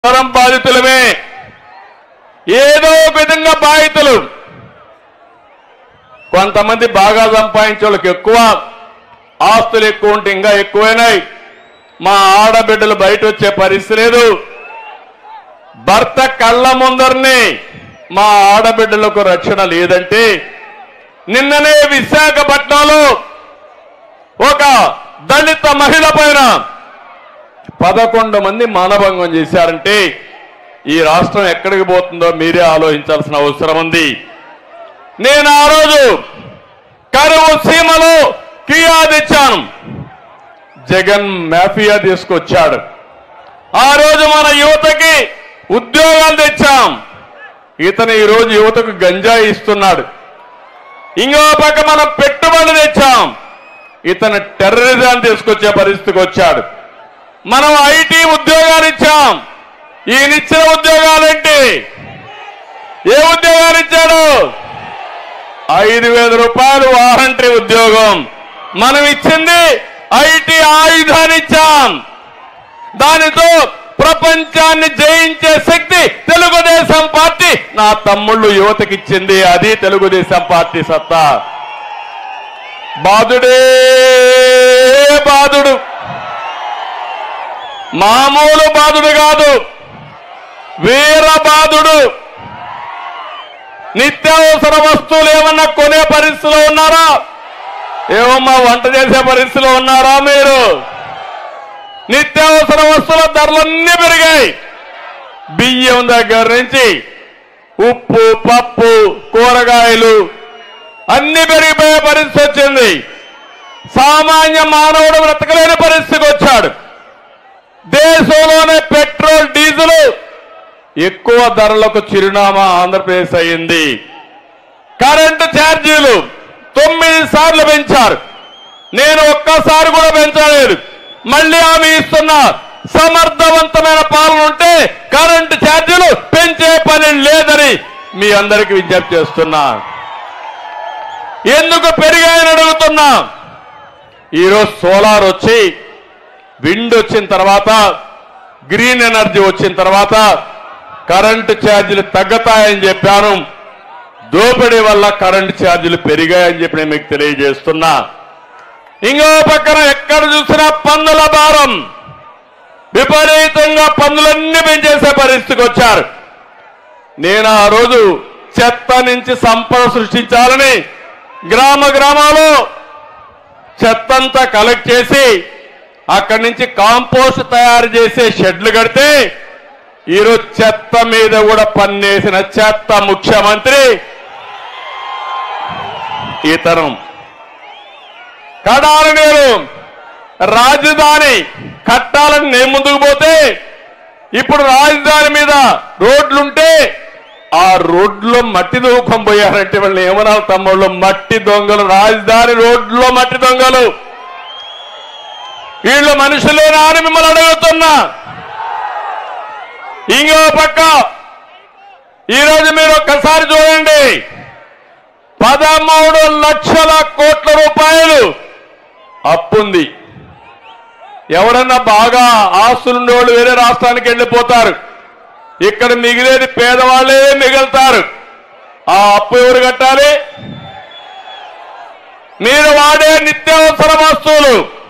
తరం బాధితులమే ఏదో ఒక విధంగా బాధితులు కొంతమంది బాగా సంపాదించే వాళ్ళకి ఎక్కువ ఆస్తులు ఎక్కువ ఉంటే ఇంకా ఎక్కువైనాయి మా ఆడబిడ్డలు బయట వచ్చే పరిస్థితి లేదు భర్త కళ్ళ ముందరనే మా ఆడబిడ్డలకు రక్షణ లేదంటే నిన్ననే విశాఖపట్నంలో ఒక దళిత మహిళ పైన పదకొండు మంది మానభంగం చేశారంటే ఈ రాష్ట్రం ఎక్కడికి పోతుందో మీరే ఆలోచించాల్సిన అవసరం ఉంది నేను ఆ రోజు కరువు సీమలో కియా తెచ్చాను జగన్ మాఫియా తీసుకొచ్చాడు ఆ రోజు మన యువతకి ఉద్యోగాలు తెచ్చాం ఇతను ఈ రోజు యువతకు గంజాయి ఇస్తున్నాడు ఇంకో పక్క మనం పెట్టుబడులు తెచ్చాం ఇతను టెర్రరిజం తీసుకొచ్చే పరిస్థితికి వచ్చాడు మనం ఐటీ ఉద్యోగాలు ఇచ్చాం ఈయన ఇచ్చిన ఉద్యోగాలేంటి ఏ ఉద్యోగాలు ఇచ్చాడు ఐదు వేల రూపాయలు వారంటరీ ఉద్యోగం మనం ఇచ్చింది ఐటీ ఆయుధాన్ని ఇచ్చాం దానితో ప్రపంచాన్ని జయించే శక్తి తెలుగుదేశం పార్టీ నా తమ్ముళ్ళు యువతకి ఇచ్చింది అది తెలుగుదేశం పార్టీ సత్తా బాధుడే బాధుడు మామూలు బాధుడు కాదు వీర బాధుడు నిత్యావసర వస్తువులు ఏమన్నా కొనే పరిస్థితిలో ఉన్నారా ఏమమ్మా వంట చేసే పరిస్థితిలో ఉన్నారా మీరు నిత్యావసర వస్తువుల ధరలన్నీ పెరిగాయి బియ్యం దగ్గర నుంచి ఉప్పు పప్పు కూరగాయలు అన్ని పెరిగిపోయే పరిస్థితి వచ్చింది సామాన్య మానవుడు బ్రతకలేని పరిస్థితికి వచ్చాడు దేశంలోనే పెట్రోల్ డీజిల్ ఎక్కువ ధరలకు చిరునామా ఆంధ్రప్రదేశ్ అయింది కరెంటు ఛార్జీలు తొమ్మిది సార్లు పెంచారు నేను ఒక్కసారి కూడా పెంచలేదు మళ్ళీ ఆమె ఇస్తున్న సమర్థవంతమైన పాలన ఉంటే కరెంటు ఛార్జీలు పెంచే పని లేదని మీ అందరికీ విజ్ఞప్తి చేస్తున్నా ఎందుకు పెరిగాయని అడుగుతున్నా ఈరోజు సోలార్ వచ్చి విండ్ వచ్చిన తర్వాత గ్రీన్ ఎనర్జీ వచ్చిన తర్వాత కరెంటు ఛార్జీలు తగ్గుతాయని చెప్పాను దోపిడీ వల్ల కరెంటు ఛార్జీలు పెరిగాయని చెప్పి నేను మీకు తెలియజేస్తున్నా ఇంకో పక్కన ఎక్కడ చూసినా పన్నుల భారం విపరీతంగా పన్నులన్నీ పెంచేసే పరిస్థితికి వచ్చారు నేను ఆ రోజు చెత్త నుంచి సంపద సృష్టించాలని గ్రామ గ్రామాల్లో చెత్తంతా కలెక్ట్ చేసి అక్కడి నుంచి కాంపోస్ట్ తయారు చేసే షెడ్లు కడితే ఈరోజు చెత్త మీద కూడా పన్నేసిన చెత్త ముఖ్యమంత్రి ఇతను కడాలి నేను రాజధాని కట్టాలని నేను ముందుకు పోతే ఇప్పుడు రాజధాని మీద రోడ్లుంటే ఆ రోడ్లో మట్టి దూకం పోయారంటే వాళ్ళు ఏమనాలి తమ్ముళ్ళు మట్టి దొంగలు రాజధాని రోడ్లో మట్టి దొంగలు వీళ్ళు మనుషులేనా అని మిమ్మల్ని అడుగుతున్నా ఇంకో పక్క ఈరోజు మీరు ఒక్కసారి చూడండి పదమూడు లక్షల కోట్ల రూపాయలు అప్పుంది ఎవరన్నా బాగా ఆస్తులుండే వాళ్ళు వేరే రాష్ట్రానికి వెళ్ళిపోతారు ఇక్కడ మిగిలేది పేదవాళ్ళే మిగులుతారు ఆ అప్పు ఎవరు కట్టాలి మీరు వాడే నిత్యావసర వస్తువులు